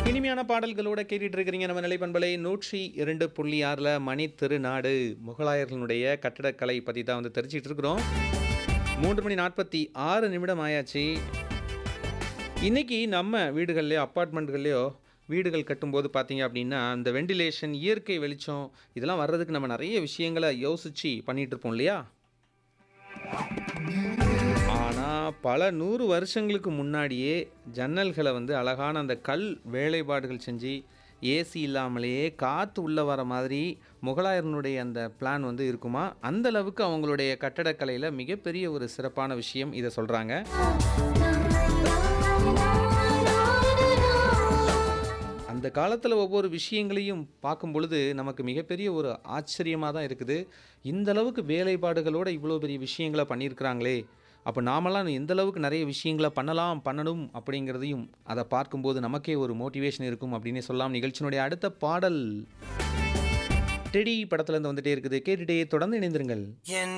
இனிமையான பாடல்களோட கேட்டுட்டு இருக்கிறீங்க நம்ம நிலைப்பண்பலை நூற்றி இரண்டு புள்ளி ஆறில் மணி திருநாடு முகலாயர்களுடைய கட்டடக்கலை பற்றி தான் வந்து தெரிஞ்சிட்டு இருக்கிறோம் மூன்று மணி நாற்பத்தி ஆறு நிமிடம் ஆயாச்சு இன்னைக்கு நம்ம வீடுகள்லையோ அப்பார்ட்மெண்ட்கள்லையோ வீடுகள் கட்டும்போது பார்த்தீங்க அப்படின்னா அந்த வெண்டிலேஷன் இயற்கை வெளிச்சம் இதெல்லாம் வர்றதுக்கு நம்ம நிறைய விஷயங்களை யோசித்து பண்ணிட்டு இருப்போம் இல்லையா ஆனால் பல நூறு வருஷங்களுக்கு முன்னாடியே ஜன்னல்களை வந்து அழகான அந்த கல் வேலைப்பாடுகள் செஞ்சு ஏசி இல்லாமலேயே காற்று உள்ளே வர மாதிரி முகலாயரனுடைய அந்த பிளான் வந்து இருக்குமா அந்த அளவுக்கு அவங்களுடைய கட்டடக்கலையில் மிகப்பெரிய ஒரு சிறப்பான விஷயம் இதை சொல்கிறாங்க அந்த காலத்தில் ஒவ்வொரு விஷயங்களையும் பார்க்கும் பொழுது நமக்கு மிகப்பெரிய ஒரு ஆச்சரியமாக தான் இருக்குது இந்த அளவுக்கு வேலைப்பாடுகளோட இவ்வளோ பெரிய விஷயங்களை பண்ணியிருக்கிறாங்களே அப்போ நாமெல்லாம் எந்த அளவுக்கு நிறைய விஷயங்களை பண்ணலாம் பண்ணணும் அப்படிங்கிறதையும் அதை பார்க்கும்போது நமக்கே ஒரு மோட்டிவேஷன் இருக்கும் அப்படின்னு சொல்லலாம் நிகழ்ச்சியினுடைய அடுத்த பாடல் டெடி படத்துல இருந்து வந்துட்டே இருக்குது கேட்டுட்டே தொடர்ந்து இணைந்திருங்கள் என்